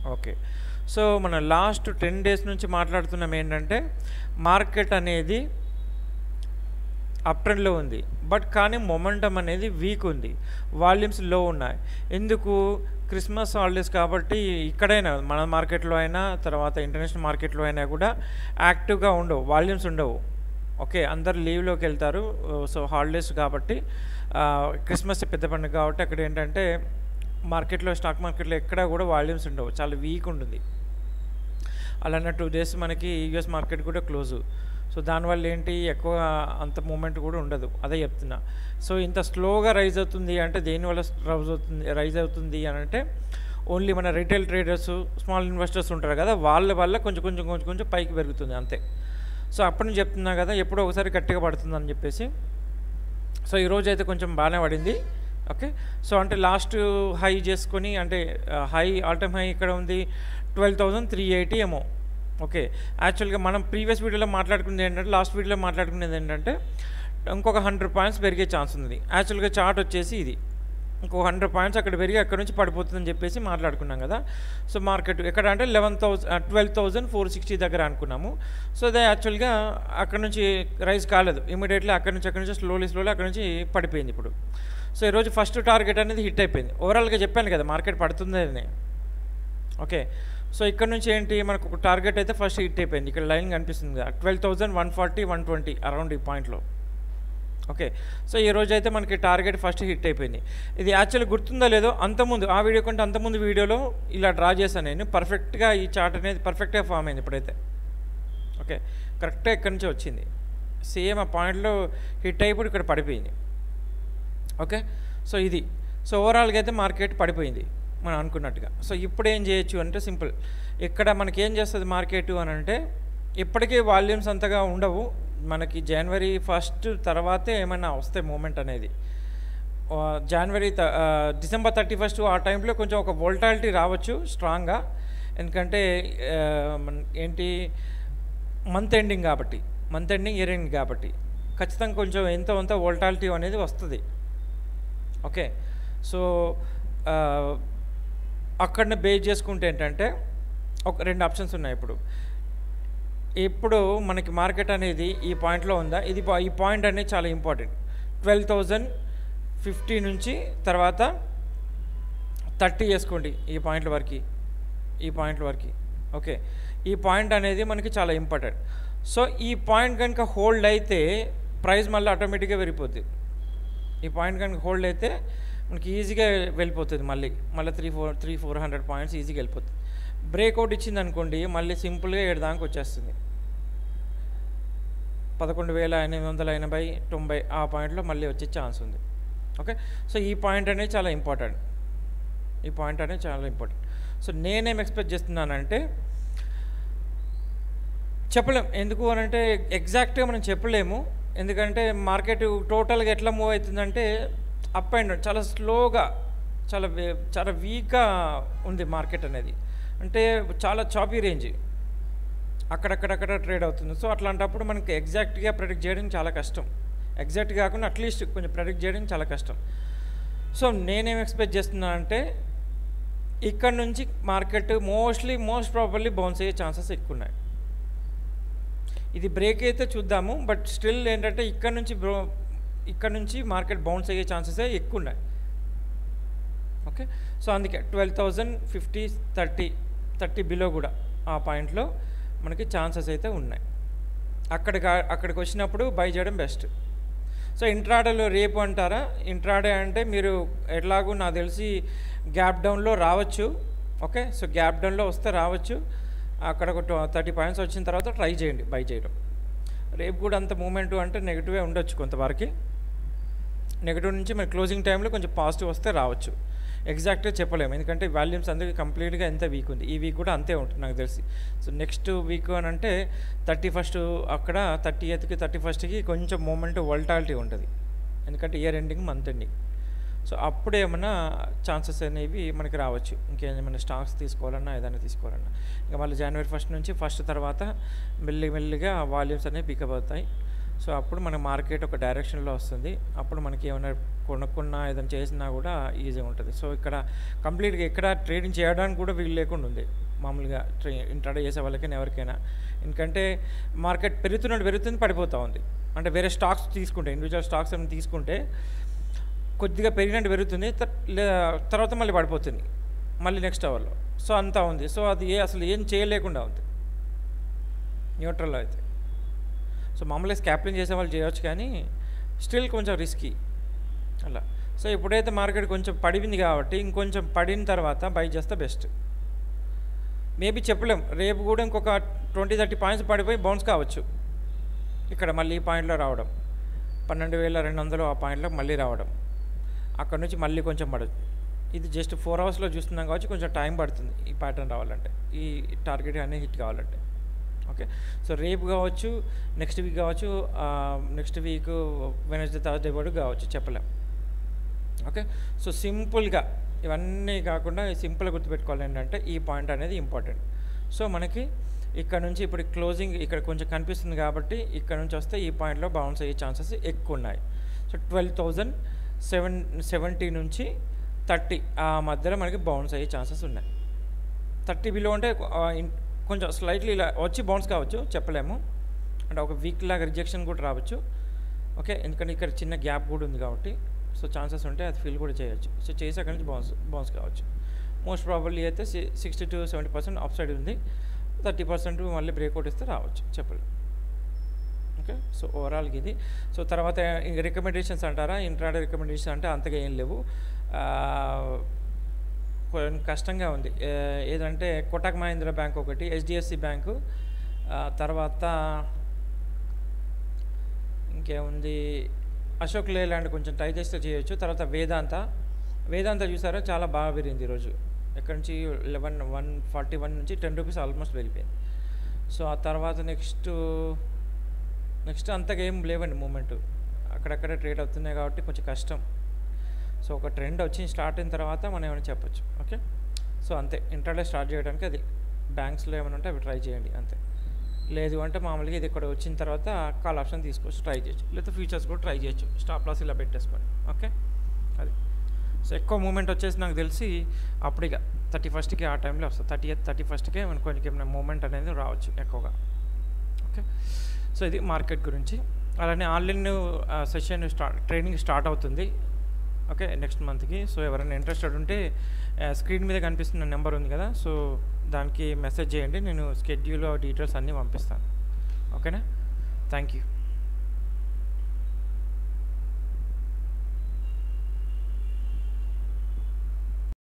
okay so మన last ten days నుంచి మాట్లాడుతున్నాం ఏంటంటే మార్కెట్ అనేది అప్ ట్రెండ్లో ఉంది బట్ కానీ మొమెంటం అనేది వీక్ ఉంది వాల్యూమ్స్ లో ఉన్నాయి ఎందుకు క్రిస్మస్ హాలిడేస్ కాబట్టి ఇక్కడైనా మన మార్కెట్లో అయినా తర్వాత ఇంటర్నేషనల్ మార్కెట్లో అయినా కూడా యాక్టివ్గా ఉండవు వాల్యూమ్స్ ఉండవు ఓకే అందరు లీవ్లోకి వెళ్తారు సో హాలిడేస్ కాబట్టి ఆ, క్రిస్మస్ పెద్ద పండుగ కాబట్టి అక్కడ ఏంటంటే మార్కెట్లో స్టాక్ మార్కెట్లో ఎక్కడా కూడా వాల్యూమ్స్ ఉండవు చాలా వీక్ ఉంటుంది అలానే టూ డేస్ మనకి యూఎస్ మార్కెట్ కూడా క్లోజు సో దానివల్ల ఏంటి ఎక్కువ అంత మూమెంట్ కూడా ఉండదు అదే చెప్తున్నా సో ఇంత స్లోగా రైజ్ అవుతుంది అంటే దేనివల్ల రైజ్ అవుతుంది రైజ్ అవుతుంది అని అంటే ఓన్లీ మన రీటైల్ ట్రేడర్స్ స్మాల్ ఇన్వెస్టర్స్ ఉంటారు కదా వాళ్ళ వల్ల కొంచెం కొంచెం కొంచెం కొంచెం పైకి పెరుగుతుంది అంతే సో అప్పటి నుంచి చెప్తున్నా కదా ఎప్పుడో ఒకసారి గట్టిగా పడుతుంది అని చెప్పేసి సో ఈరోజు అయితే కొంచెం బాగానే పడింది ఓకే సో అంటే లాస్ట్ హై చేసుకొని అంటే హై ఆల్ టైమ్ హై ఇక్కడ ఉంది ట్వెల్వ్ థౌజండ్ త్రీ ఎయిటీ ఏమో ఓకే యాక్చువల్గా మనం ప్రీవియస్ వీడియోలో మాట్లాడుకునేది ఏంటంటే లాస్ట్ వీడియోలో మాట్లాడుకునేది ఏంటంటే ఇంకొక హండ్రెడ్ పాయింట్స్ పెరిగే ఛాన్స్ ఉంది యాక్చువల్గా చార్ట్ వచ్చేసి ఇది ఇంకో హండ్రెడ్ పాయింట్స్ అక్కడ పెరిగి అక్కడ నుంచి పడిపోతుందని చెప్పేసి మాట్లాడుకున్నాం కదా సో మార్కెట్ ఎక్కడ అంటే eleven thousand twelve thousand four sixty దగ్గర అనుకున్నాము సో అదే యాక్చువల్గా అక్కడ నుంచి రైజ్ కాలేదు ఇమీడియట్లీ అక్కడ నుంచి అక్కడ నుంచి స్లోలీ స్లోలీ అక్కడ నుంచి పడిపోయింది ఇప్పుడు సో ఈరోజు ఫస్ట్ టార్గెట్ అనేది హిట్ అయిపోయింది ఓవరాల్గా చెప్పాను కదా మార్కెట్ పడుతుందని ఓకే సో ఇక్కడ నుంచి ఏంటి మనకు ఒక టార్గెట్ అయితే ఫస్ట్ హిట్ అయిపోయింది ఇక్కడ లైన్ కనిపిస్తుంది కదా twelve thousand one forty one twenty around ఈ పాయింట్లో ఓకే సో ఈ రోజు అయితే మనకి టార్గెట్ ఫస్ట్ హిట్ అయిపోయింది ఇది యాక్చువల్లీ గుర్తుందో లేదో అంతకుముందు ఆ వీడియో కంటే అంతకుముందు వీడియోలో ఇలా డ్రా చేశాను నేను పర్ఫెక్ట్గా ఈ చార్ట్ అనేది పర్ఫెక్ట్గా ఫామ్ అయింది ఇప్పుడైతే ఓకే కరెక్ట్గా ఇక్కడి నుంచి వచ్చింది సేమ్ ఆ పాయింట్లో హిట్ అయిపోయి ఇక్కడ పడిపోయింది ఓకే సో ఇది సో ఓవరాల్గా అయితే మార్కెట్ పడిపోయింది మనం అనుకున్నట్టుగా సో ఇప్పుడు ఏం చేయొచ్చు అంటే సింపుల్ ఇక్కడ మనకి ఏం చేస్తుంది మార్కెట్ అని అంటే ఇప్పటికీ వాల్యూమ్స్ అంతగా ఉండవు మనకి జనవరి ఫస్ట్ తర్వాతే ఏమైనా వస్తాయి మూమెంట్ అనేది ఆ, జనవరి త- ఆ, డిసెంబర్ థర్టీ ఫస్ట్ ఆ టైంలో కొంచెం ఒక వోల్టాలిటీ రావచ్చు స్ట్రాంగ్గా ఎందుకంటే ఆ, మన- ఏంటి మంత్ ఎండింగ్ కాబట్టి మంత్ ఎండింగ్ ఇయర్ ఎండింగ్ కాబట్టి ఖచ్చితంగా కొంచెం ఎంతో అంత వోల్టాలిటీ అనేది వస్తుంది ఓకే సో ఆ, అక్కడనే బేస్ చేసుకుంటే ఏంటంటే ఒక రెండు ఆప్షన్స్ ఉన్నాయి ఇప్పుడు ఇప్పుడు మనకి మార్కెట్ అనేది ఈ పాయింట్లో ఉందా ఇది పా- ఈ పాయింట్ అనేది చాలా ఇంపార్టెంట్ ట్వెల్వ్ థౌజండ్ ఫిఫ్టీ నుంచి తర్వాత థర్టీ చేసుకోండి ఈ పాయింట్ల వరకు ఈ పాయింట్ల వరకు ఓకే ఈ పాయింట్ అనేది మనకి చాలా ఇంపార్టెంట్ సో ఈ పాయింట్ కనుక హోల్డ్ అయితే ప్రైస్ మళ్ళీ ఆటోమేటిక్గా వెళ్ళిపోద్ది ఈ పాయింట్ కనుక హోల్డ్ అయితే మనకి ఈజీగా వెళ్ళిపోతుంది మళ్ళీ మళ్ళీ three four three four hundred points ఈజీగా వెళ్ళిపోతుంది బ్రేక్అవుట్ ఇచ్చింది అనుకోండి మళ్ళీ సింపుల్గా ఏడు దాకా వచ్చేస్తుంది పదకొండు వేల ఎనిమిది వందల ఎనభై తొంభై ఆ పాయింట్లో మళ్ళీ వచ్చే ఛాన్స్ ఉంది ఓకే సో ఈ పాయింట్ అనేది చాలా ఇంపార్టెంట్ ఈ పాయింట్ అనేది చాలా ఇంపార్టెంట్ సో నేనేం ఎక్స్పెక్ట్ చేస్తున్నానంటే చెప్పలేం ఎందుకు అని అంటే ఎగ్జాక్ట్గా మనం చెప్పలేము ఎందుకంటే మార్కెట్ టోటల్గా ఎట్లా మూవ్ అవుతుందంటే అప్ అండ్ చాలా స్లోగా చాలా వే- చాలా వీక్గా ఉంది మార్కెట్ అనేది అంటే చాలా చాపీ రేంజ్ అక్కడక్కడక్కడ ట్రేడ్ అవుతుంది సో అట్లాంటప్పుడు మనకి ఎగ్జాక్ట్గా ప్రెడిక్ట్ చేయడం చాలా కష్టం ఎగ్జాక్ట్ కాకుండా అట్లీస్ట్ కొంచెం ప్రెడిక్ట్ చేయడం చాలా కష్టం సో నేనేం ఎక్స్పెక్ట్ చేస్తున్నానంటే ఇక్కడ నుంచి market mostly most probably bounce అయ్యే ఛాన్సెస్ ఎక్కువ ఉన్నాయి ఇది బ్రేక్ అయితే చూద్దాము బట్ స్టిల్ ఏంటంటే ఇక్కడ నుంచి బ్రో ఇక్కడ నుంచి మార్కెట్ బౌన్స్ అయ్యే ఛాన్సెస్ ఎక్కువ ఉన్నాయి ఓకే సో అందుకే twelve thousand fifty thirty thirty below కూడా ఆ పాయింట్లో మనకి ఛాన్సెస్ అయితే ఉన్నాయి అక్కడికి అక్కడికి వచ్చినప్పుడు బై చేయడం బెస్ట్ సో ఇంట్రాడేలో రేపు అంటారా ఇంట్రాడే అంటే మీరు ఎట్లాగూ నాకు తెలిసి గ్యాప్ డౌన్లో రావచ్చు ఓకే సో గ్యాప్ డౌన్లో వస్తే రావచ్చు అక్కడ ఒక థర్టీ పాయింట్స్ వచ్చిన తర్వాత ట్రై చేయండి బై చేయడం రేపు కూడా అంత మూమెంట్ అంటే నెగిటివే ఉండొచ్చు కొంతవరకు నెగిటివ్ నుంచి మన క్లోజింగ్ టైంలో కొంచెం పాజిటివ్ వస్తే రావచ్చు ఎగ్జాక్ట్గా చెప్పలేము ఎందుకంటే వాల్యూమ్స్ అందరికీ కంప్లీట్గా ఎంత వీక్ ఉంది ఈ వీక్ కూడా అంతే ఉంటుంది నాకు తెలిసి సో నెక్స్ట్ వీక్ అని అంటే థర్టీ ఫస్ట్ అక్కడ థర్టీ ఎయిత్కి థర్టీ ఫస్ట్కి కొంచెం మూమెంట్ వల్టాలిటీ ఉంటుంది ఎందుకంటే year ending month ending so అప్పుడు ఏమైనా ఛాన్సెస్ అనేవి మనకి రావచ్చు ఇంకేమైనా స్టాక్స్ తీసుకోవాలన్నా ఏదైనా తీసుకోవాలన్నా ఇంకా మళ్ళీ జనవరి ఫస్ట్ నుంచి ఫస్ట్ తర్వాత మెల్లి మెల్లిగా వాల్యూమ్స్ అనేవి పికప్ అవుతాయి సో అప్పుడు మన మార్కెట్ ఒక డైరెక్షన్లో వస్తుంది అప్పుడు మనకి ఏమైనా కొనుక్కున్నా ఏదైనా చేసినా కూడా ఈజీగా ఉంటుంది సో ఇక్కడ కంప్లీట్గా ఎక్కడ ట్రేడింగ్ చేయడానికి కూడా వీలు లేకుండా ఉంది మామూలుగా ట్రే ఇంట్రాడే చేసే వాళ్ళకైనా ఎవరికైనా ఎందుకంటే మార్కెట్ పెరుగుతున్నట్టు పెరుగుతుంది పడిపోతూ ఉంది అంటే వేరే స్టాక్స్ తీసుకుంటే ఇండివిజువల్ స్టాక్స్ ఏమైనా తీసుకుంటే కొద్దిగా పెరిగినట్టు పెరుగుతుంది త- లే- తర్వాత మళ్ళీ పడిపోతుంది మళ్ళీ నెక్స్ట్ అవర్లో సో అంతా ఉంది సో అది ఏ అసలు ఏం చేయలేకుండా ఉంది న్యూట్రల్లో అయితే సో మామూలుగా స్కాప్లింగ్ చేసే వాళ్ళు చేయవచ్చు కానీ స్టిల్ కొంచెం రిస్కీ అలా సో ఇప్పుడైతే మార్కెట్ కొంచెం పడింది కాబట్టి ఇంకొంచెం పడిన తర్వాత బై చేస్తే బెస్ట్ మేబీ చెప్పలేం రేపు కూడా ఇంకొక ట్వంటీ థర్టీ పాయింట్స్ పడిపోయి బౌన్స్ కావచ్చు ఇక్కడ మళ్ళీ ఈ పాయింట్లో రావడం పన్నెండు వేల రెండు వందలు ఆ పాయింట్లో మళ్ళీ రావడం అక్కడ నుంచి మళ్ళీ కొంచెం పడదు ఇది జస్ట్ ఫోర్ అవర్స్లో చూస్తున్నాం కాబట్టి కొంచెం టైం పడుతుంది ఈ ప్యాటర్న్ రావాలంటే ఈ టార్గెట్ అన్నీ హిట్ కావాలంటే ఓకే సో రేపు కావచ్చు నెక్స్ట్ వీక్ కావచ్చు నెక్స్ట్ వీక్ వెనస్డే థర్స్డే కూడా కావచ్చు చెప్పలేం ఓకే సో సింపుల్గా ఇవన్నీ కాకుండా సింపుల్గా గుర్తుపెట్టుకోవాలి ఏంటంటే ఈ పాయింట్ అనేది ఇంపార్టెంట్ సో మనకి ఇక్కడ నుంచి ఇప్పుడు క్లోజింగ్ ఇక్కడ కొంచెం కనిపిస్తుంది కాబట్టి ఇక్కడ నుంచి వస్తే ఈ పాయింట్లో బౌన్స్ అయ్యే ఛాన్సెస్ ఎక్కువ ఉన్నాయి so twelve thousand seven seventy నుంచి థర్టీ ఆ మధ్యలో మనకి బౌన్స్ అయ్యే ఛాన్సెస్ ఉన్నాయి థర్టీ బిలో అంటే ఆ, ఇన్- కొంచెం స్లైట్లీ ఇలా వచ్చి బౌన్స్ కావచ్చు చెప్పలేము అంటే ఒక వీక్ లాగా రిజెక్షన్ కూడా రావచ్చు ఓకే ఎందుకంటే ఇక్కడ చిన్న గ్యాప్ కూడా ఉంది కాబట్టి సో ఛాన్సెస్ ఉంటే అది ఫీల్ కూడా చేయొచ్చు సో చేసి అక్కడి నుంచి బౌన్స్ బౌన్స్ కావచ్చు మోస్ట్ ప్రాబబ్లీ అయితే sixty to seventy percent upside ఉంది థర్టీ పర్సెంట్ మళ్ళీ బ్రేక్అవుట్ ఇస్తే రావచ్చు చెప్పలేము ఓకే సో ఓవరాల్గా ఇది సో తర్వాత ఇంక రికమెండేషన్స్ అంటారా ఇంట్రాడే రికమెండేషన్ అంటే అంతగా ఏం లేవు ఆ, కొంచెం కష్టంగా ఉంది ఏ- ఏదంటే కోటక్ మహీంద్ర బ్యాంక్ ఒకటి హెచ్డిఎఫ్సి బ్యాంకు ఆ, తర్వాత ఇంకేముంది అశోక్ లేలాండ్ కొంచెం ట్రై చేస్తే చేయొచ్చు తర్వాత వేదాంత వేదాంత చూసారా చాలా బాగా పెరిగింది ఈరోజు ఎక్కడి నుంచి లెవెన్ వన్ ఫార్టీ వన్ నుంచి టెన్ రూపీస్ ఆల్మోస్ట్ పెరిగిపోయింది సో ఆ తర్వాత నెక్స్ట్ నెక్స్ట్ అంతగా ఏం లేవండి మూమెంట్ అక్కడక్కడ ట్రేడ్ అవుతున్నాయి కాబట్టి కొంచెం కష్టం సో ఒక ట్రెండ్ వచ్చి స్టార్ట్ అయిన తర్వాత మనం ఏమైనా చెప్పొచ్చు ఓకే సో అంతే ఇంటర్డే స్టార్ట్ చేయడానికి అది బ్యాంక్స్లో ఏమైనా ఉంటే అవి ట్రై చేయండి అంతే లేదు అంటే మామూలుగా ఇది ఇక్కడ వచ్చిన తర్వాత కాల్ ఆప్షన్ తీసుకోవచ్చు ట్రై చేయొచ్చు లేదా ఫ్యూచర్స్ కూడా ట్రై చేయొచ్చు స్టాప్ లాస్ ఇలా పెట్టేసుకొని ఓకే అది సో ఎక్కువ మూమెంట్ వచ్చేసి నాకు తెలిసి అప్పుడు ఇక థర్టీ ఫస్ట్కి ఆ టైంలో వస్తుంది థర్టీ ఎయిత్ థర్టీ ఫస్ట్కే మనకు కొంచెం ఏమైనా మూమెంట్ అనేది రావచ్చు ఎక్కువగా ఓకే సో ఇది మార్కెట్ గురించి అలానే online session start training start అవుతుంది ఓకే నెక్స్ట్ మంత్కి సో ఎవరైనా ఇంట్రెస్టెడ్ ఉంటే స్క్రీన్ మీద కనిపిస్తున్న నెంబర్ ఉంది కదా సో దానికి మెసేజ్ చేయండి నేను స్కెడ్యూల్ డీటెయిల్స్ అన్నీ పంపిస్తాను ఓకేనా థ్యాంక్ యూ